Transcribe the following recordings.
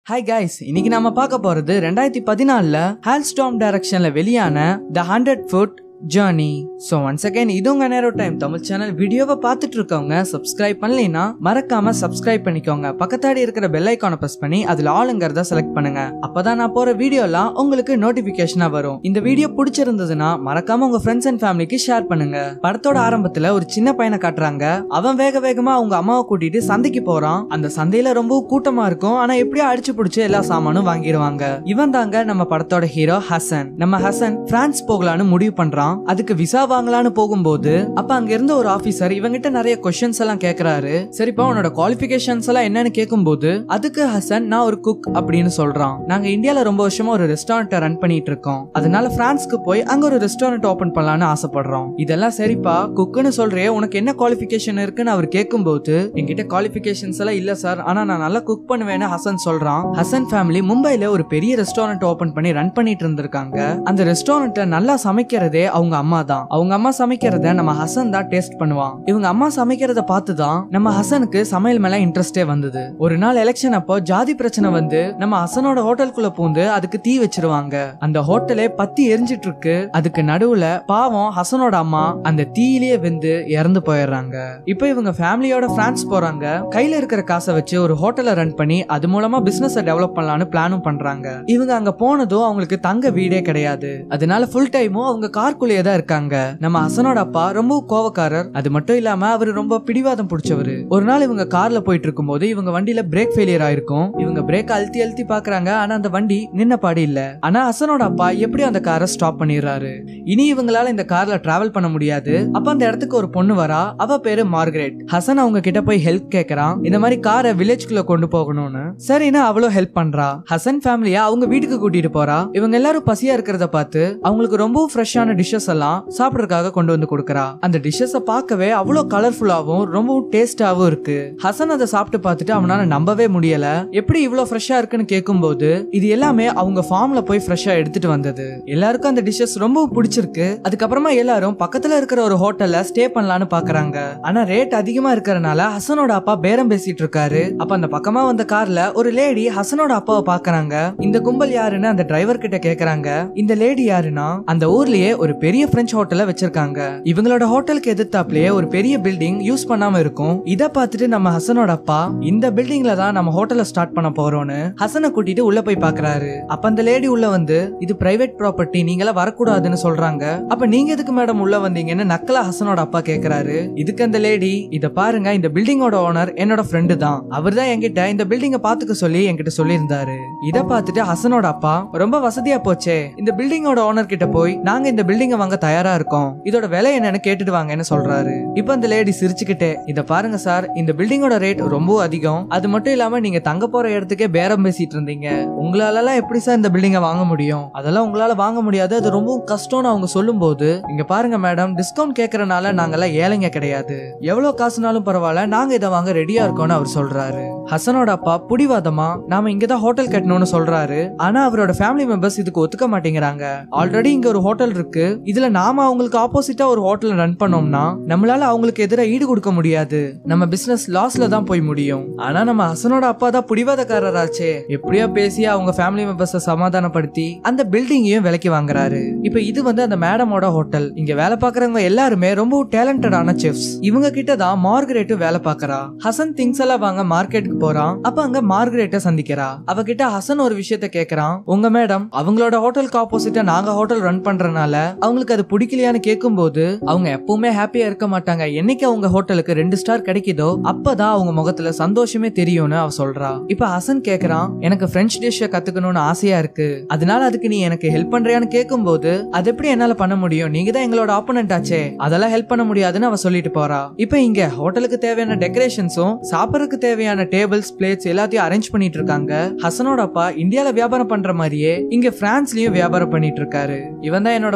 hi guys இன்னைக்கு நாம பார்க்க போறது ரெண்டாயிரத்தி பதினாலுல ஹால்ஸ்டாம் டைரக்ஷன்ல வெளியான the hundred foot journey so once again இது உங்க நேரோ டைம் தமிழ் சேனல் வீடியோவை பார்த்துட்டு இருக்கவங்க சப்ஸ்கிரைப் பண்ணலைன்னா மறக்காம சப்ஸ்கிரைப் பண்ணிக்கோங்க பக்கத்தாடி இருக்கிற பெல் ஐக்கானை ப்ரெஸ் பண்ணி அதுல ஆளுங்கிறத செலக்ட் பண்ணுங்க அப்பதான் நான் போற வீடியோலாம் உங்களுக்கு நோட்டிபிகேஷனா வரும் இந்த வீடியோ பிடிச்சிருந்ததுன்னா மறக்காம உங்க ஃப்ரெண்ட்ஸ் அண்ட் ஃபேமிலிக்கு ஷேர் பண்ணுங்க படத்தோட ஆரம்பத்துல ஒரு சின்ன பையனை காட்டுறாங்க அவன் வேக வேகமா அவங்க அம்மாவை கூட்டிட்டு சந்தைக்கு போறான் அந்த சந்தையில ரொம்ப கூட்டமா இருக்கும் ஆனா எப்படியோ அடிச்சு பிடிச்சு எல்லா சாமானும் வாங்கிடுவாங்க இவன் தாங்க நம்ம படத்தோட ஹீரோ ஹசன் நம்ம ஹசன் பிரான்ஸ் போகலான்னு முடிவு பண்றான் அதுக்கு விசா வாங்கலான்னு போகும்போது அப்ப அங்க இருந்த ஒரு ஆபீசர் இவங்கிட்ட நிறைய கொஸ்டின்ஸ் எல்லாம் கேக்குறாரு சரிப்பா உன்னோட குவாலிபிகேஷன்ஸ் எல்லாம் என்னன்னு கேட்கும்போது அதுக்கு ஹசன் நான் ஒரு குக் அப்படின்னு சொல்றான் நாங்க இந்தியால ரொம்ப வருஷமா ஒரு ரெஸ்டாரண்ட் ரன் பண்ணிட்டு இருக்கோம் அதனால பிரான்ஸ்க்கு போய் அங்க ஒரு ரெஸ்டாரண்ட் ஓபன் பண்ணலாம்னு ஆசைப்படுறோம் இதெல்லாம் சரிப்பா குக்குன்னு சொல்றே உனக்கு என்ன குவாலிபிகேஷன் இருக்குன்னு அவர் கேட்கும்போது என்கிட்ட குவாலிபிகேஷன்ஸ் எல்லாம் இல்ல சார் ஆனா நான் நல்லா குக் பண்ணுவேன்னு ஹசன் சொல்றான் ஹசன் ஃபேமிலி மும்பைல ஒரு பெரிய ரெஸ்டாரண்ட் ஓபன் பண்ணி ரன் பண்ணிட்டு இருந்திருக்காங்க அந்த ரெஸ்டாரண்ட்டை நல்லா சமைக்கிறதே அவங்க அம்மா தான் அவங்க அம்மா சமைக்கிறத நம்ம ஹசன் தான் டேஸ்ட் பண்ணுவான் இவங்க அம்மா சமைக்கிறத பார்த்து தான் நம்ம ஹசனுக்கு சமையல் மேல இன்ட்ரெஸ்டே வந்தது ஒரு நாள் எலெக்ஷன் அப்போ ஜாதி பிரச்சனை வந்து நம்ம ஹசனோட ஹோட்டலுக்குள்ள பூந்து அதுக்கு தீ வச்சிருவாங்க அந்த ஹோட்டலே பத்தி எரிஞ்சிட்டு இருக்கு அதுக்கு நடுவுல பாவம் ஹசனோட அம்மா அந்த தீயிலேயே வெந்து இறந்து போயிடுறாங்க இப்போ இவங்க ஃபேமிலியோட பிரான்ஸ் போறாங்க கையில இருக்கிற காசை வச்சு ஒரு ஹோட்டலை ரன் பண்ணி அது மூலமா பிசினஸ் டெவலப் பண்ணலாம்னு பிளானும் பண்றாங்க இவங்க அங்க போனதும் அவங்களுக்கு தங்க வீடே கிடையாது அதனால ஃபுல் டைமும் அவங்க கார்க்குள்ளேயே தான் இருக்காங்க நம்ம ஹசனோட அப்பா ரொம்ப கோவக்காரர் அது மட்டும் இல்லாம அவர் ரொம்ப பிடிவாதம் பிடிச்சவரு ஒரு நாள் இவங்க கார்ல போயிட்டு இருக்கும்போது இவங்க வண்டியில பிரேக் ஃபெயிலியர் ஆயிருக்கும் இவங்க பிரேக் அழுத்தி அழுத்தி பாக்குறாங்க ஆனா அந்த வண்டி நின்ன பாடு இல்ல ஆனா ஹசனோட அப்பா எப்படி அந்த காரை ஸ்டாப் பண்ணிடுறாரு இனி இவங்களால இந்த கார்ல டிராவல் பண்ண முடியாது அப்ப அந்த இடத்துக்கு ஒரு பொண்ணு வரா அவ பேரு மார்கரெட் ஹசன் அவங்க கிட்ட போய் ஹெல்ப் கேக்குறான் இந்த மாதிரி காரை வில்லேஜ்குள்ள கொண்டு போகணும்னு சரின்னு அவளும் ஹெல்ப் பண்றா ஹசன் ஃபேமிலியா அவங்க வீட்டுக்கு கூட்டிட்டு போறா இவங்க எல்லாரும் பசியா இருக்கிறத பார்த்து அவங்களுக்கு ரொம்ப ஃப்ரெஷ்ஷான டிஷ்ஷஸ் எல்லாம் சாப்பிடறதுக்காக கொண்டு வந்து கொடுக்கறா அந்த டிஷ்ஷஸ பார்க்கவே அவ்வளவு கலர்ஃபுல்லாவும் ரொம்பவும் டேஸ்டாவும் இருக்கு ஹசன் அதை சாப்பிட்டு பார்த்துட்டு அவனால நம்பவே முடியல எப்படி இவ்வளவு ஃப்ரெஷ்ஷா இருக்குன்னு கேட்கும்போது இது எல்லாமே அவங்க ஃபார்ம்ல போய் ஃப்ரெஷ்ஷா எடுத்துட்டு வந்தது எல்லாருக்கும் அந்த டிஷ்ஷஸ் ரொம்ப பிடிச்சிருக்கு அதுக்கப்புறமா எல்லாரும் பக்கத்துல இருக்கிற ஒரு ஹோட்டல்ல ஸ்டே பண்ணலாம்னு பாக்குறாங்க ஆனா ரேட் அதிகமா இருக்கறனால ஹசனோட அப்பா பேரம் பேசிட்டு இருக்காரு அப்ப அந்த பக்கமா வந்த கார்ல ஒரு லேடி ஹசனோட அப்பாவை பாக்குறாங்க இந்த கும்பல் யாருன்னு அந்த டிரைவர் கிட்ட கேக்குறாங்க இந்த லேடி யாருன்னா அந்த ஊர்லயே ஒரு பெரிய பிரெஞ்சு ஹோட்டலை வச்சிருக்காங்க இவங்களோட ஹோட்டலுக்கு எதிர்த்தாப்லயே ஒரு பெரிய பில்டிங் யூஸ் பண்ணாம இருக்கும் இத பார்த்துட்டு நம்ம ஹசனோட அப்பா இந்த பில்டிங்ல தான் நம்ம ஹோட்டலை ஸ்டார்ட் பண்ண போறோம்னு ஹசனை கூட்டிட்டு உள்ள போய் பாக்குறாரு அப்ப அந்த லேடி உள்ள வந்து இது பிரைவேட் ப்ராப்பர்ட்டி நீங்களா வரக்கூடாதுன்னு சொல்றாங்க அப்ப நீங்க எதுக்கு மேடம் உள்ள வந்தீங்கன்னு நக்கலா ஹசனோட அப்பா கேக்குறாரு இதுக்கு அந்த லேடி இத பாருங்க இந்த பில்டிங்கோட ஓனர் என்னோட ஃப்ரெண்டு தான் அவர் தான் என்கிட்ட இந்த பில்டிங்க பாத்துக்க சொல்லி என்கிட்ட சொல்லியிருந்தாரு இத பார்த்துட்டு ஹசனோட அப்பா ரொம்ப வசதியா போச்சே இந்த பில்டிங்கோட ஓனர் கிட்ட போய் நாங்க இந்த பில்டிங்க வாங்க தயாரா இருக்கோம் இதோட விலை என்னன்னு கேட்டுட்டு வாங்கன்னு சொல்றாரு இப்ப அந்த லேடி சிரிச்சுக்கிட்டே இத பாருங்க சார் இந்த பில்டிங்கோட ரேட் ரொம்ப அதிகம் அது மட்டும் இல்லாம நீங்க தங்க போற இடத்துக்கே பேரம் பேசிட்டு இருந்தீங்க உங்களால எல்லாம் எப்படி சார் இந்த பில்டிங்க வாங்க முடியும் அதெல்லாம் உங்களால வாங்க முடியாது அது ரொம்ப கஷ்டம்னு அவங்க சொல்லும்போது இங்க பாருங்க மேடம் டிஸ்கவுண்ட் கேக்குறனால நாங்கெல்லாம் ஏழைங்க கிடையாது எவ்வளவு காசுனாலும் பரவாயில்ல நாங்க இதை வாங்க ரெடியா இருக்கோம்னு அவர் சொல்றாரு ஹசனோட அப்பா புடிவாதமா நாம இங்கதான் ஹோட்டல் கட்டணும்னு சொல்றாரு ஆனா அவரோட ஃபேமிலி மெம்பர்ஸ் இதுக்கு ஒத்துக்க மாட்டேங்கிறாங்க ஆல்ரெடி இங்க ஒரு ஹோட்டல் இருக்கு இதுல நாம அவங்களுக்கு ஆப்போசிட்டா ஒரு ஹோட்டல் ரன் பண்ணோம்னா நம்மளால அவங்களுக்கு எதிராக ஈடு கொடுக்க முடியாது நம்ம பிசினஸ் லாஸ்ல தான் போய் முடியும் ஆனா நம்ம ஹசனோட அப்பா தான் புடிவாதக்காரராச்சே எப்படியோ பேசி அவங்க ஃபேமிலி மெம்பர்ஸ சமாதானப்படுத்தி அந்த பில்டிங்கையும் விலைக்கு வாங்குறாரு இப்ப இது வந்து அந்த மேடமோட ஹோட்டல் இங்க வேலை பாக்குறவங்க எல்லாருமே ரொம்ப டேலண்டடான செஃப்ஸ் இவங்க கிட்ட தான் மார்கரேட்டும் வேலை பாக்குறா ஹசன் திங்ஸ் எல்லாம் வாங்க மார்க்கெட்டுக்கு போறான் அப்ப அங்க மார்கரேட்ட சந்திக்கிறா அவகிட்ட ஹசன் ஒரு விஷயத்த கேக்குறான் உங்க மேடம் அவங்களோட ஹோட்டலுக்கு ஆப்போசிட்டா நாங்க ஹோட்டல் ரன் பண்றனால அவங்களுக்கு அது பிடிக்கலையான்னு கேட்கும்போது அவங்க எப்பவுமே ஹாப்பியா இருக்க மாட்டாங்க என்னைக்கு அவங்க ஹோட்டலுக்கு ரெண்டு ஸ்டார் கிடைக்குதோ அப்பதான் அவங்க முகத்துல சந்தோஷமே தெரியும்னு அவ சொல்றா இப்ப ஹசன் கேக்குறான் எனக்கு பிரெஞ்சு டிஷ் கத்துக்கணும்னு ஆசையா இருக்கு அதனால அதுக்கு நீ எனக்கு ஹெல்ப் பண்றியான்னு கேட்கும்போது அது எப்படி என்னால பண்ண முடியும் நீங்க தான் எங்களோட ஆப்போனன்ட் ஆச்சே அதெல்லாம் ஹெல்ப் பண்ண முடியாதுன்னு அவ சொல்லிட்டு போறா இப்ப இங்க ஹோட்டலுக்கு தேவையான டெக்கரேஷன்ஸும் சாப்பிடறதுக்கு தேவையான டேபிள்ஸ் பிளேட்ஸ் எல்லாத்தையும் அரேஞ்ச் பண்ணிட்டு இருக்காங்க ஹசனோட அப்பா இந்தியால வியாபாரம் பண்ற மாதிரியே இங்க பிரான்ஸ்லயும் வியாபாரம் பண்ணிட்டு இருக்காரு இவன் தான் என்னோட பையன் இவன்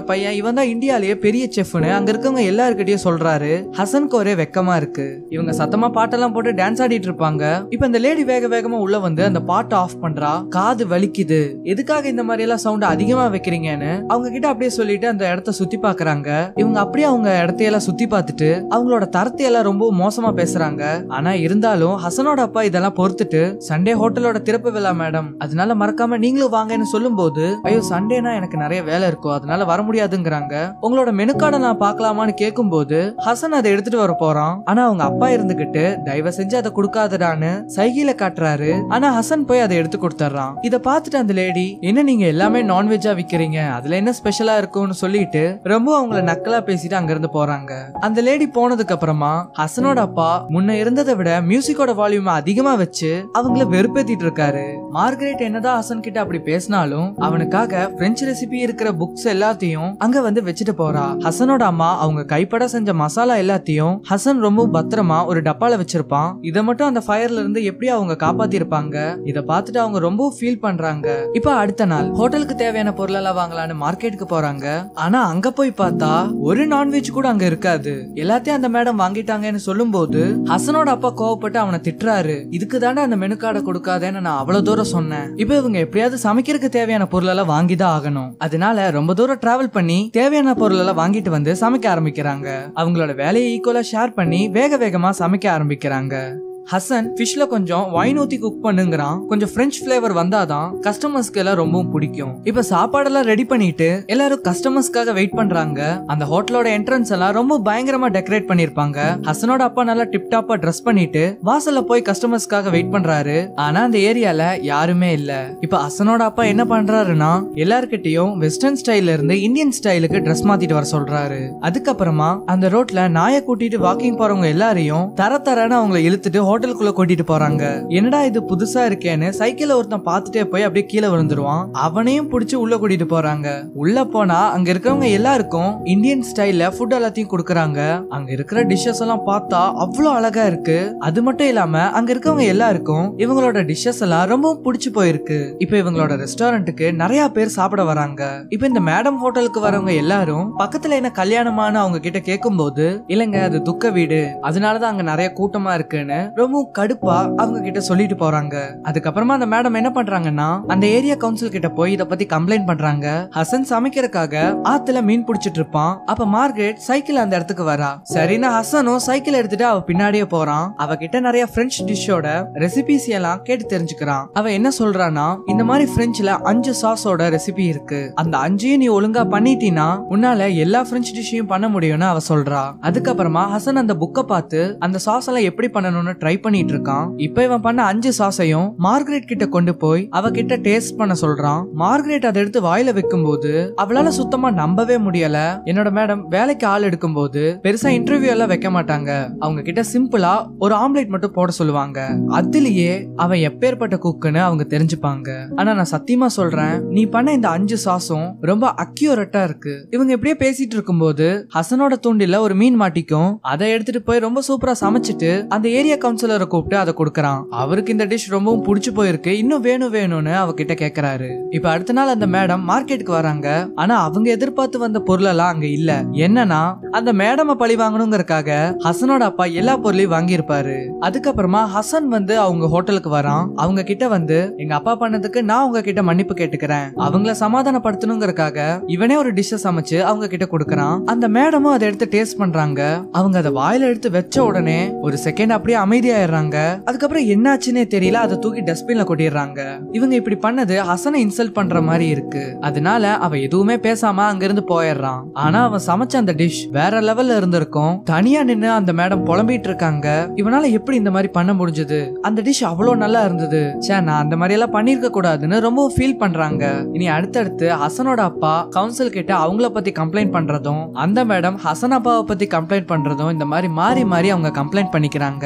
இவன் தான் இந்தியாலேயே பெரிய செஃப்னு அங்க இருக்கவங்க எல்லாருக்கிட்டயும் சொல்றாரு ஹசனுக்கு ஒரே வெக்கமா இருக்கு இவங்க சத்தமா பாட்டெல்லாம் போட்டு டான்ஸ் ஆடிட்டு இருப்பாங்க இப்ப இந்த லேடி வேக வேகமா உள்ள வந்து அந்த பாட்டை ஆஃப் பண்றா காது வலிக்குது எதுக்காக இந்த மாதிரி எல்லாம் சவுண்ட் அதிகமா வைக்கிறீங்கன்னு அவங்க கிட்ட அப்படியே சொல்லிட்டு அந்த இடத்த சுத்தி பாக்குறாங்க இவங்க அப்படியே அவங்க இடத்தையெல்லாம் சுத்தி பார்த்துட்டு அவங்களோட தரத்தை எல்லாம் ரொம்ப மோசமா பேசுறாங்க ஆனா இருந்தாலும் ஹசனோட அப்பா இதெல்லாம் பொறுத்துட்டு சண்டே ஹோட்டலோட திறப்பு விழா மேடம் அதனால மறக்காம நீங்களும் வாங்கன்னு சொல்லும்போது ஐயோ சண்டேனா எனக்கு நிறைய வேலை இருக்கும் அதனால வர முடியாதுங்கிறாங்க உங்களோட மெனு கார்டை நான் பார்க்கலாமான்னு கேட்கும்போது ஹசன் அதை எடுத்துட்டு வர போறான் ஆனா அவங்க அப்பா இருந்துகிட்டு தயவு செஞ்சு அதை கொடுக்காதடான்னு சைகையில காட்டுறாரு ஆனா ஹசன் போய் அதை எடுத்து கொடுத்துட்றான் இதை பார்த்துட்டு அந்த லேடி என்ன நீங்க எல்லாமே நான்வெஜ்ஜா விக்கிறீங்க அதுல என்ன ஸ்பெஷலா இருக்கும்னு சொல்லிட்டு ரொம்ப அவங்கள நக்கலா பேசிட்டு அங்க இருந்து போறாங்க அந்த லேடி போனதுக்கு அப்புறமா ஹசனோட அப்பா முன்ன இருந்ததை விட மியூசிக்கோட வால்யூம் அதிகமா வச்சு அவங்கள வெறுப்பேத்திட்டு இருக்காரு மார்கரெட் என்னதான் ஹசன் கிட்ட அப்படி பேசினாலும் அவனுக்காக பிரெஞ்சு ரெசிபி இருக்கிற புக்ஸ் எல்லாத்தையும் அங்க வந்து வச்சுட்டு போறா ஹசனோட அம்மா அவங்க கைப்பட செஞ்ச மசாலா எல்லாத்தையும் ஹசன் ரொம்ப பத்திரமா ஒரு டப்பால வச்சிருப்பான் இதை மட்டும் அந்த ஃபயர்ல இருந்து எப்படி அவங்க காப்பாத்திருப்பாங்க இத பார்த்துட்டு அவங்க ரொம்ப ஃபீல் பண்றாங்க இப்ப அடுத்த நாள் ஹோட்டலுக்கு தேவையான பொருள் எல்லாம் வாங்கலாம்னு மார்க்கெட்டுக்கு போறாங்க ஆனா அங்க போய் பார்த்தா ஒரு நான்வெஜ் கூட அங்க இருக்காது எல்லாத்தையும் அந்த மேடம் வாங்கிட்டாங்கன்னு சொல்லும்போது ஹசனோட அப்பா கோவப்பட்டு அவனை திட்டுறாரு இதுக்கு தாண்டா அந்த மெனு கார்டை கொடுக்காதேன்னு நான் அவ்வளவு தூரம் சொன்னேன் இப்ப இவங்க எப்படியாவது சமைக்கிறதுக்கு தேவையான பொருள் எல்லாம் வாங்கி தான் ஆகணும் அதனால ரொம்ப தூரம் டிராவல் பண்ணி தேவையான பொருள் எல்லாம் வாங்கிட்டு வந்து சமைக்க ஆரம்பிக்கிறாங்க அவங்களோட வேலையை ஈக்குவலா ஷேர் பண்ணி வேக வேகமா சமைக்க ஆரம்பிக்கிறாங்க ஹசன் ஃபிஷ்ல கொஞ்சம் வைன் ஊத்தி குக் பண்ணுங்கிறான் கொஞ்சம் ஃப்ரெஞ்ச் ஃபிளேவர் வந்தாதான் கஸ்டமர்ஸ்க்கு எல்லாம் ரொம்பவும் பிடிக்கும் இப்ப சாப்பாடெல்லாம் ரெடி பண்ணிட்டு எல்லாரும் கஸ்டமர்ஸ்க்காக வெயிட் பண்றாங்க அந்த ஹோட்டலோட என்ட்ரன்ஸ் எல்லாம் ரொம்ப பயங்கரமா டெக்கரேட் பண்ணிருப்பாங்க ஹசனோட அப்பா நல்லா டிப் டாப்பா ட்ரெஸ் பண்ணிட்டு வாசல்ல போய் கஸ்டமர்ஸ்க்காக வெயிட் பண்றாரு ஆனா அந்த ஏரியால யாருமே இல்ல இப்ப ஹசனோட அப்பா என்ன பண்றாருன்னா எல்லார்கிட்டயும் வெஸ்டர்ன் ஸ்டைல்ல இருந்து இந்தியன் ஸ்டைலுக்கு ட்ரெஸ் மாத்திட்டு வர சொல்றாரு அதுக்கப்புறமா அந்த ரோட்ல நாயை கூட்டிட்டு வாக்கிங் போறவங்க எல்லாரையும் தர தரன்னு அவங்களை இழுத்துட்டு ஹோட்டலுக்குள்ள கூட்டிட்டு போறாங்க என்னடா இது புதுசா இருக்கேன்னு சைக்கிள்ல ஒருத்தன் பார்த்துட்டே போய் அப்படியே கீழே விழுந்துருவான் அவனையும் புடிச்சு உள்ள கூட்டிட்டு போறாங்க உள்ள போனா அங்க இருக்கவங்க எல்லாருக்கும் இந்தியன் ஸ்டைல்ல ஃபுட் எல்லாத்தையும் கொடுக்கறாங்க அங்க இருக்கிற டிஷ்ஷஸ் எல்லாம் பார்த்தா அவ்வளவு அழகா இருக்கு அது மட்டும் இல்லாம அங்க இருக்கவங்க எல்லாருக்கும் இவங்களோட டிஷ்ஷஸ் எல்லாம் ரொம்பவும் பிடிச்சு போயிருக்கு இப்ப இவங்களோட ரெஸ்டாரண்ட்டுக்கு நிறைய பேர் சாப்பிட வராங்க இப்ப இந்த மேடம் ஹோட்டலுக்கு வரவங்க எல்லாரும் பக்கத்துல என்ன கல்யாணமானு அவங்க கிட்ட கேட்கும்போது இல்லங்க அது துக்க வீடு அதனாலதான் அங்க நிறைய கூட்டமா இருக்குன்னு ரொம்பவும் கடுப்பா அவங்க கிட்ட சொல்லிட்டு போறாங்க அதுக்கப்புறமா அந்த மேடம் என்ன பண்றாங்கன்னா அந்த ஏரியா கவுன்சில் கிட்ட போய் இத பத்தி கம்ப்ளைண்ட் பண்றாங்க ஹசன் சமைக்கிறதுக்காக ஆத்துல மீன் பிடிச்சிட்டு இருப்பான் அப்ப மார்கரெட் சைக்கிள் அந்த இடத்துக்கு வரா சரின்னு ஹசனும் சைக்கிள் எடுத்துட்டு அவ பின்னாடியே போறான் அவ கிட்ட நிறைய பிரெஞ்சு டிஷ்ஷோட ரெசிபிஸ் எல்லாம் கேட்டு தெரிஞ்சுக்கிறான் அவ என்ன சொல்றானா இந்த மாதிரி பிரெஞ்சுல அஞ்சு சாஸோட ரெசிபி இருக்கு அந்த அஞ்சையும் நீ ஒழுங்கா பண்ணிட்டீனா உன்னால எல்லா பிரெஞ்சு டிஷ்ஷையும் பண்ண முடியும்னு அவ சொல்றா அதுக்கப்புறமா ஹசன் அந்த புக்கை பார்த்து அந்த சாஸ் எல்லாம் எப்படி பண்ணணும்னு ட்ரை பண்ணிட்டு இருக்கான் இப்ப இவன் பண்ண அஞ்சு சாஸையும் மார்கரெட் கிட்ட கொண்டு போய் அவ கிட்ட டேஸ்ட் பண்ண சொல்றான் மார்கரெட் அதை எடுத்து வாயில வைக்கும்போது அவளால சுத்தமா நம்பவே முடியல என்னோட மேடம் வேலைக்கு ஆள் எடுக்கும்போது பெருசா இன்டர்வியூ எல்லாம் வைக்க மாட்டாங்க அவங்க கிட்ட சிம்பிளா ஒரு ஆம்லெட் மட்டும் போட சொல்லுவாங்க அதுலயே அவன் எப்பேற்பட்ட குக்குன்னு அவங்க தெரிஞ்சுப்பாங்க ஆனா நான் சத்தியமா சொல்றேன் நீ பண்ண இந்த அஞ்சு சாஸும் ரொம்ப அக்யூரட்டா இருக்கு இவங்க இப்படியே பேசிட்டு இருக்கும்போது ஹசனோட தூண்டில ஒரு மீன் மாட்டிக்கும் அதை எடுத்துட்டு போய் ரொம்ப சூப்பரா சமைச்சிட்டு அந்த ஏரியா கவுன்சிலரை கூப்பிட்டு அதை கொடுக்கறான் அவருக்கு இந்த டிஷ் ரொம்பவும் பிடிச்சு போயிருக்கு இன்னும் வேணும் வேணும்னு அவகிட்ட கேக்குறாரு இப்ப அடுத்த நாள் அந்த மேடம் மார்க்கெட்டுக்கு வராங்க ஆனா அவங்க எதிர்பார்த்து வந்த பொருள் எல்லாம் அங்க இல்ல என்னன்னா அந்த மேடம பழி வாங்கணுங்கிறதுக்காக ஹசனோட அப்பா எல்லா பொருளையும் வாங்கியிருப்பாரு அதுக்கப்புறமா ஹசன் வந்து அவங்க ஹோட்டலுக்கு வரான் அவங்க கிட்ட வந்து எங்க அப்பா பண்ணதுக்கு நான் உங்க கிட்ட மன்னிப்பு கேட்டுக்கிறேன் அவங்கள சமாதானப்படுத்தணுங்கிறதுக்காக இவனே ஒரு டிஷ்ஷ சமைச்சு அவங்க கிட்ட கொடுக்கறான் அந்த மேடமும் அதை எடுத்து டேஸ்ட் பண்றாங்க அவங்க அதை வாயில எடுத்து வச்ச உடனே ஒரு செகண்ட் அப்படியே அமைதியாயிடுறாங்க அதுக்கப்புறம் என்னாச்சுன்னே தெரியல அதை தூக்கி டஸ்ட்பின்ல கொட்டிடுறாங்க இவங்க இப்படி பண்ணது ஹசனை இன்சல்ட் பண்ற மாதிரி இருக்கு அதனால அவ எதுவுமே பேசாம அங்க இருந்து போயிடுறான் ஆனா அவன் சமைச்ச அந்த டிஷ் வேற லெவல்ல இருந்திருக்கும் தனியா நின்னு அந்த மேடம் புலம்பிட்டு இருக்காங்க இவனால எப்படி இந்த மாதிரி பண்ண முடிஞ்சது அந்த டிஷ் அவ்வளவு நல்லா இருந்தது சே நான் அந்த மாதிரி எல்லாம் பண்ணிருக்க கூடாதுன்னு ரொம்ப ஃபீல் பண்றாங்க இனி அடுத்தடுத்து ஹசனோட அப்பா கவுன்சில் கிட்ட அவங்கள பத்தி கம்ப்ளைண்ட் பண்றதும் அந்த மேடம் ஹசன் அப்பாவை பத்தி கம்ப்ளைண்ட் பண்றதும் இந்த மாதிரி மாறி மாறி அவங்க கம்ப்ளைண்ட் பண்ணிக்கிறாங்க இவங்க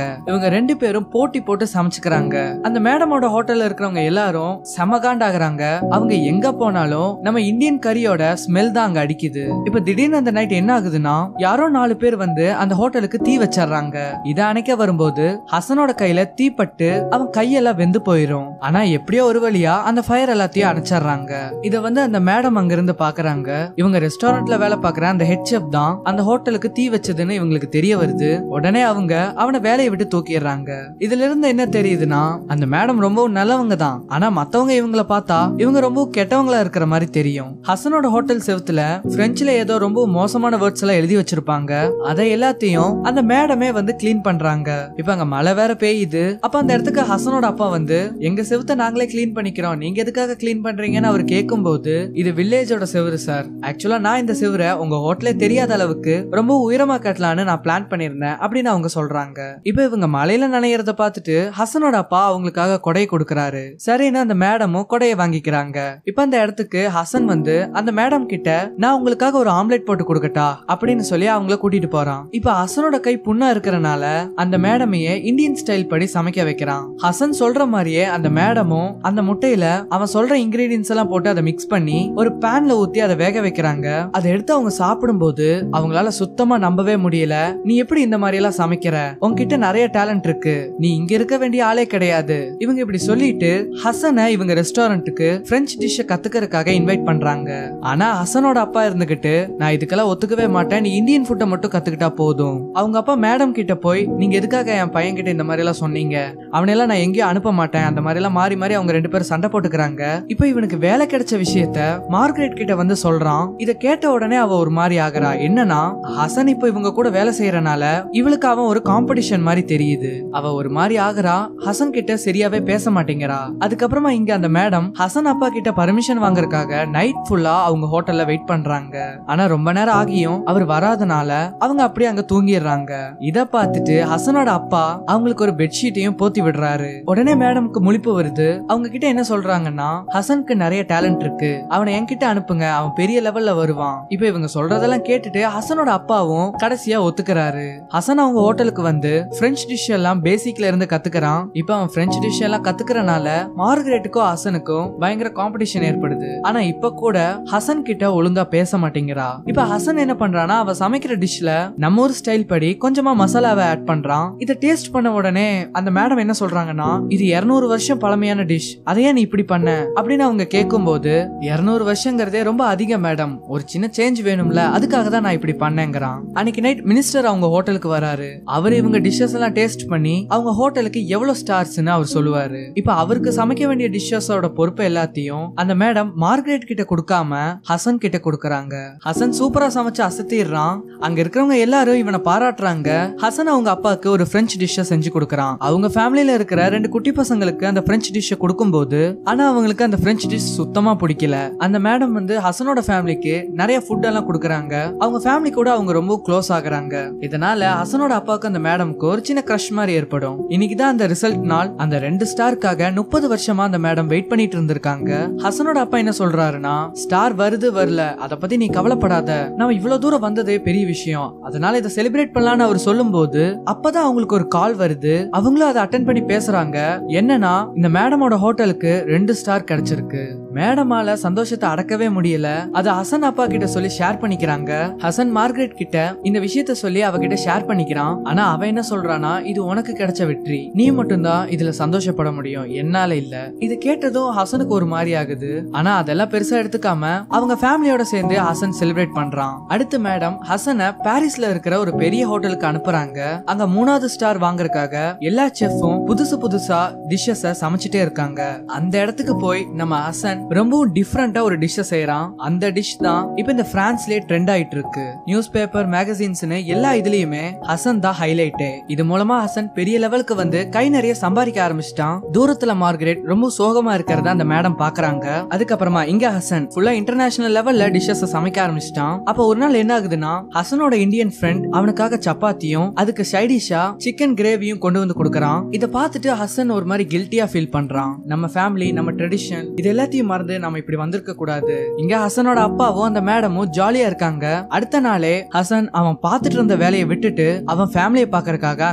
ரெண்டு பேரும் போட்டி போட்டு சமைச்சுக்கிறாங்க அந்த மேடமோட ஹோட்டல்ல இருக்கிறவங்க எல்லாரும் செமகாண்டாகிறாங்க அவங்க எங்க போனாலும் நம்ம இந்தியன் கறியோட ஸ்மெல் தான் அங்க அடிக்குது இப்ப திடீர்னு அந்த நைட் என்ன ஆகுதுன்னா யாரோ நாலு பேர் வந்து அந்த ஹோட்டலுக்கு தீ வச்சிடுறாங்க இதை அணைக்க வரும்போது ஹசனோட கையில தீப்பட்டு அவன் கையெல்லாம் வெந்து போயிரும் ஆனா எப்படியோ ஒரு வழியா அந்த ஃபயர் எல்லாத்தையும் அணைச்சிடுறாங்க இத வந்து அந்த மேடம் அங்க இருந்து பாக்குறாங்க இவங்க ரெஸ்டாரண்ட்ல வேலை பாக்குற அந்த ஹெட் செஃப் தான் அந்த ஹோட்டலுக்கு தீ வச்சதுன்னு இவங்களுக்கு தெரிய வருது உடனே அவங்க அவனை வேலையை விட்டு தூக்கிடுறாங்க இதுல இருந்து என்ன தெரியுதுன்னா அந்த மேடம் ரொம்பவும் நல்லவங்க தான் ஆனா மத்தவங்க இவங்கள பார்த்தா இவங்க ரொம்ப கெட்டவங்களா இருக்கிற மாதிரி தெரியும் ஹசனோட ஹோட்டல் செவுத்துல பிரெஞ்சுல ஏதோ ரொம்ப மோசமான வேர்ட்ஸ் எல்லாம் எழுதி வச்சிருப்பாங்க அதை எல்லாத்தையும் அந்த மேடமே வந்து கிளீன் பண்றாங்க இப்ப அங்க மழை வேற பெய்யுது அப்ப அந்த இடத்துக்கு ஹசனோட அப்பா வந்து எங்க செவுத்த நாங்களே கிளீன் பண்ணிக்கிறோம் நீங்க எதுக்காக கிளீன் பண்றீங்கன்னு அவர் கேட்கும்போது இது வில்லேஜோட செவுரு சார் ஆக்சுவலா நான் இந்த செவுரை உங்க ஹோட்டலே தெரியாத அளவுக்கு ரொம்ப உயரமா கட்டலான்னு நான் பிளான் பண்ணிருந்தேன் அப்படின்னு அவங்க சொல்றாங்க இப்ப இவங்க மலையில நனையறத பார்த்துட்டு ஹசனோட அப்பா அவங்களுக்காக கொடையை கொடுக்கறாரு சரின்னு அந்த மேடமும் கொடையை வாங்கிக்கிறாங்க இப்ப அந்த இடத்துக்கு ஹசன் வந்து அந்த மேடம் கிட்ட நான் உங்களுக்காக ஒரு ஆம்லெட் போட்டு கொடுக்கட்டா அப்படின்னு சொல்லி அவங்கள கூட்டிட்டு போறான் இப்ப ஹசனோட கை புண்ணா இருக்கறனால அந்த மேடமையே இந்தியன் ஸ்டைல் படி சமைக்க வைக்கிறான் ஹசன் சொல்ற மாதிரியே அந்த மேடமும் அந்த முட்டையில அவன் சொல்ற இன்கிரீடியன்ஸ் எல்லாம் போட்டு அதை மிக்ஸ் பண்ணி ஒரு பேன்ல ஊத்தி அதை வேக வைக்கிறாங்க அதை எடுத்து அவங்க சாப்பிடும்போது அவங்களால சுத்தமா நம்பவே முடியல நீ எப்படி இந்த மாதிரி எல்லாம் சமைக்கிற உன்கிட்ட நிறைய டேலண்ட் இருக்கு நீ இங்க இருக்க வேண்டிய ஆளே கிடையாது இவங்க இப்படி சொல்லிட்டு ஹசனை இவங்க ரெஸ்டாரண்ட்டுக்கு பிரெஞ்சு டிஷ் கத்துக்கிறதுக்காக இன்வைட் பண்றாங்க ஆனா ஹசனோட அப்பா இருந்துகிட்டு நான் இதுக்கெல்லாம் ஒத்துக்கவே மாட்டேன் நீ இந்தியன் ஃபுட்டை மட்டும் கத்துக்கிட்டா போதும் அவங்க அப்பா மேடம் கிட்ட போய் நீங்க எதுக்காக என் பையன் கிட்ட இந்த மாதிரி எல்லாம் சொன்னீங்க அவனெல்லாம் நான் எங்கேயும் அனுப்ப மாட்டேன் அந்த மாதிரி எல்லாம் மாறி மாறி அவங்க ரெண்டு பேரும் சண்டை போட்டுக்கிறாங்க இப்போ இவனுக்கு வேலை கிடைச்ச விஷயத்த மார்கரெட் கிட்ட வந்து சொல்றான் இத கேட்ட உடனே அவ ஒரு மாதிரி ஆகுறா என்னன்னா ஹசன் இப்போ இவங்க கூட வேலை செய்யறனால இவளுக்கு அவன் ஒரு காம்படிஷன் மாதிரி தெரியுது அவ ஒரு மாதிரி ஆகுறா ஹசன் கிட்ட சரியாவே பேச மாட்டேங்கிறா அதுக்கப்புறமா இங்க அந்த மேடம் ஹசன் அப்பா கிட்ட பர்மிஷன் வாங்குறதுக்காக நைட் ஃபுல்லா அவங்க ஹோட்டல்ல வெயிட் பண்றாங்க ஆனா ரொம்ப நேரம் ஆகியும் அவர் வராதனால அவங்க அப்படியே அங்க தூங்கிடுறாங்க இத பார்த்துட்டு ஹசனோட அப்பா அவங்களுக்கு ஒரு பெட்ஷீட்டையும் போத்தி விடுறாரு உடனே மேடம்க்கு முழிப்பு வருது அவங்க கிட்ட என்ன சொல்றாங்கன்னா ஹசனுக்கு நிறைய டேலண்ட் இருக்கு அவனை என்கிட்ட அனுப்புங்க அவன் பெரிய லெவல்ல வருவான் இப்போ இவங்க சொல்றதெல்லாம் கேட்டுட்டு ஹசனோட அப்பாவும் கடைசியா ஒத்துக்கிறாரு ஹசன் அவங்க ஹோட்டலுக்கு வந்து பிரெஞ்சு டிஷ் எல்லாம் பேசிக்ல இருந்து கத்துக்கிறான் இப்போ அவன் பிரெஞ்சு டிஷ் எல்லாம் கத்துக்கிறனால மார்கரெட்டுக்கும் ஹசனுக்கும் பயங்கர காம்படிஷன் ஏற்படுது ஆனா இப்ப கூட ஹசன் கிட்ட ஒழுங்கா பேச மாட்டேங்கிறா இப்ப ஹசன் என்ன பண்றானா அவ சமைக்கிற டிஷ்ல நம்ம ஊர் ஸ்டைல் படி கொஞ்சமா மசாலாவை ஆட் பண்றான் இதை டேஸ்ட் பண்ண உடனே அந்த மேடம் என்ன சொல்றாங்கன்னா இது 200 வருஷம் பழமையான டிஷ் அதையே நீ இப்படி பண்ண அப்படின்னு அவங்க கேட்கும்போது 200 வருஷங்கிறதே ரொம்ப அதிகம் மேடம் ஒரு சின்ன சேஞ்ச் வேணும்ல அதுக்காக தான் நான் இப்படி பண்ணேங்கிறான் அன்னைக்கு நைட் மினிஸ்டர் அவங்க ஹோட்டலுக்கு வராரு அவர் இவங்க டிஷ்ஷஸ் எல்லாம் டேஸ்ட் பண்ணி அவங்க ஹோட்டலுக்கு எவ்வளவு ஸ்டார்ஸ்னு அவர் சொல்லுவாரு இப்ப அவருக்கு சமைக்க வேண்டிய டிஷ்ஷஸோட பொறுப்பு எல்லாத்தையும் அந்த மேடம் மார்கரெட் கிட்ட கொடுக்காம ஹசன் கிட்ட கொடுக்கறாங்க ஹசன் சூப்பரா சமைச்சு அசத்திடுறான் அங்க இருக்கிறவங்க எல்லாரும் இவனை பாராட்டுறாங்க ஹசன் அவங்க அப்பாவுக்கு ஒரு பிரெஞ்சு டிஷ்ஷை செஞ்சு கொடுக்கறான் அவங்க ஃபேமிலியில இருக்கிற ரெண்டு குட்டி பசங்களுக்கு அந்த பிரெஞ்சு டிஷ்ஷை கொடுக்கும்போது ஆனா அவங்களுக்கு அந்த பிரெஞ்சு டிஷ் சுத்தமா பிடிக்கல அந்த மேடம் வந்து ஹசனோட ஃபேமிலிக்கு நிறைய ஃபுட் எல்லாம் கொடுக்கறாங்க அவங்க ஃபேமிலி கூட அவங்க ரொம்ப க்ளோஸ் ஆகுறாங்க இதனால ஹசனோட அப்பாவுக்கு அந்த மேடம்க்கு ஒரு சின்ன க்ரஷ் மாதிரி ஏற்படும் இன்னைக்கு தான் அந்த ரிசல்ட் நாள் அந்த ரெண்டு ஸ்டாருக்காக முப்பது வருஷமா அந்த மேடம் வெயிட் பண்ணிட்டு இருந்திருக்காங்க ஹசனோட அப்பா என்ன சொல்றாருன்னா ஸ்டார் வருது வரல அத பத்தி நீ கவலைப்படாத நம்ம இவ்வளவு தூரம் வந்ததே பெரிய விஷயம் அதனால இதை செலிப்ரேட் பண்ணலாம்னு அவர் சொல்லும்போது அப்பதான் அவங்களுக்கு ஒரு கால் வருது அவங்களும் அதை அட்டன் பண்ணி பேசுறாங்க என்னன்னா இந்த மேடமோட ஹோட்டலுக்கு ரெண்டு ஸ்டார் கிடைச்சிருக்கு மேடமால சந்தோஷத்தை அடக்கவே முடியல அத ஹசன் அப்பா கிட்ட சொல்லி ஷேர் பண்ணிக்கிறாங்க ஹசன் மார்கரெட் கிட்ட இந்த விஷயத்த சொல்லி அவகிட்ட ஷேர் பண்ணிக்கிறான் ஆனா அவ என்ன சொல்றானா இது உனக்கு கிடைச்ச வெற்றி நீ மட்டும்தான் இதுல சந்தோஷப்பட முடியும் என்னால இல்ல இது கேட்டதும் ஹசனுக்கு ஒரு மாதிரி ஆகுது ஆனா அதெல்லாம் பெருசா எடுத்துக்காம அவங்க ஃபேமிலியோட சேர்ந்து ஹசன் செலிப்ரேட் பண்றான் அடுத்து மேடம் ஹசனை பாரிஸ்ல இருக்கிற ஒரு பெரிய ஹோட்டலுக்கு அனுப்புறாங்க அங்க மூணாவது ஸ்டார் வாங்குறதுக்காக எல்லா செஃப்பும் புதுசு புதுசா டிஷ்ஷஸ சமைச்சிட்டே இருக்காங்க அந்த இடத்துக்கு போய் நம்ம ஹசன் ரொம்பவும் டிஃப்ரெண்டா ஒரு டிஷ்ஷ செய்யறான் அந்த டிஷ் தான் இப்ப இந்த பிரான்ஸ்லயே ட்ரெண்ட் ஆயிட்டு இருக்கு நியூஸ் பேப்பர் மேகசின்ஸ்னு எல்லா இதுலயுமே ஹசன் தான் ஹைலைட் இது மூலமா ஹசன் பெரிய லெவலுக்கு வந்து கை நிறைய சம்பாதிக்க ஆரம்பிச்சிட்டான் தூரத்துல மார்கரெட் ரொம்ப சோகமா இருக்கிறத அந்த மேடம் பாக்குறாங்க அதுக்கப்புறமா இங்க ஹசன் ஃபுல்லா இன்டர்நேஷனல் லெவல்ல டிஷ்ஷஸ் சமைக்க ஆரம்பிச்சிட்டான் அப்ப ஒரு நாள் என்ன ஆகுதுன்னா ஹசனோட இந்தியன் ஃப்ரெண்ட் அவனுக்காக சப்பாத்தியும் அதுக்கு சைடிஷா சிக்கன் கிரேவியும் கொண்டு வந்து கொடுக்கறான் இத பார்த்துட்டு ஹசன் ஒரு மாதிரி கில்ட்டியா ஃபீல் பண்றான் நம்ம ஃபேமிலி நம்ம ட்ரெடிஷன் இது எல்லாத்தையும் மறந்து நம்ம இப்படி வந்திருக்க கூடாது இங்க ஹசனோட அப்பாவும் அந்த மேடமும் ஜாலியா இருக்காங்க அடுத்த நாளே ஹசன் அவன் பார்த்துட்டு இருந்த வேலையை விட்டுட்டு அவன் ஃபேமிலியை பாக்குறதுக்காக அங்கிருந்து புறப்பட்டு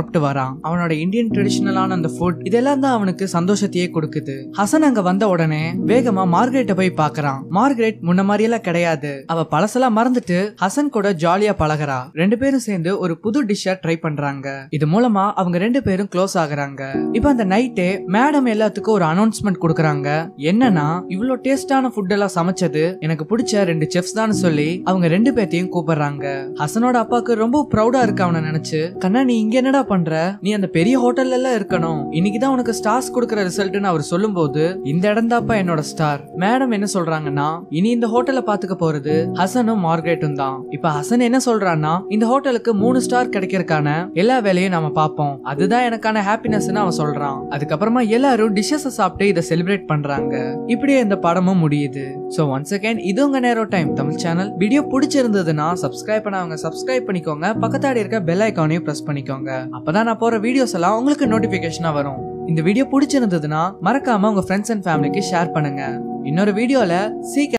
புறப்பட்டு வரான் அவனோட இந்தியன் ட்ரெடிஷனலான அந்த ஃபுட் இதெல்லாம் தான் அவனுக்கு சந்தோஷத்தையே கொடுக்குது ஹசன் அங்க வந்த உடனே வேகமா மார்கரெட்டை போய் பாக்குறான் மார்கரெட் முன்ன மாதிரி எல்லாம் கிடையாது அவ பழசெல்லாம் மறந்துட்டு ஹசன் கூட ஜாலியா பழகுறா ரெண்டு பேரும் சேர்ந்து ஒரு புது டிஷ்ஷ ட்ரை பண்றாங்க இது மூலமா அவங்க ரெண்டு பேரும் க்ளோஸ் ஆகுறாங்க இப்போ அந்த நைட்டே மேடம் எல்லாத்துக்கும் ஒரு அனௌன்ஸ்மெண்ட் கொடுக்கறாங்க என்னன்னா இவ்வளவு டேஸ்டான ஃபுட் எல்லாம் சமைச்சது எனக்கு பிடிச்ச ரெண்டு செஃப்ஸ் தான் சொல்லி அவங்க ரெண்டு பேர்த்தையும் கூப்பிடுறாங்க ஹசனோட அப்பாக்கு ரொம்ப ப்ரௌடா இருக்கு அவனை நினைச்சு கண்ணா நீ இங்க என்னடா பண்ற நீ அந்த பெரிய ஹோட்டல்ல எல்லாம் இருக்கணும் இன்னைக்கு தான் உனக்கு ஸ்டார்ஸ் கொடுக்கற ரிசல்ட்னு அவர் சொல்லும்போது இந்த இடம் தான்ப்பா என்னோட ஸ்டார் மேடம் என்ன சொல்றாங்கன்னா இனி இந்த ஹோட்டலை பாத்துக்க போறது ஹசனும் மார்கரெட்டும் தான் இப்ப ஹசன் என்ன சொல்றான்னா இந்த ஹோட்டலுக்கு மூணு ஸ்டார் கிடைக்கிறதுக்கான எல்லா வேலையும் நாம பார்ப்போம் அதுதான் எனக்கான ஹாப்பினஸ்னு அவன் சொல்றான் அதுக்கப்புறமா எல்லாரும் டிஷ்ஷஸ் சாப்பிட்டு இதை செலிப்ரேட் பண்றாங்க இப்படியே இந்த படமும் முடியுது சோ ஒன்ஸ் அகைன் இது உங்க நேரோ டைம் தமிழ் சேனல் வீடியோ பிடிச்சிருந்ததுன்னா சப்ஸ்கிரைப் பண்ணவங்க சப்ஸ்கிரைப் பண்ணிக்கோங்க பக்கத்தாடி இருக்க பெல் ஐக்கானையும் பிரஸ் பண்ணிக்கோங்க அப்பதான் நான் போற வீடியோஸ் எல்லாம் உங்களுக்கு நோட்டிபிகேஷனா வரும் இந்த வீடியோ பிடிச்சிருந்ததுன்னா மறக்காம உங்க ஃப்ரெண்ட்ஸ் அண்ட் ஃபேமிலிக்கு ஷேர் பண்ணுங்க இன்னொரு வீடியோல சீக்கிரம்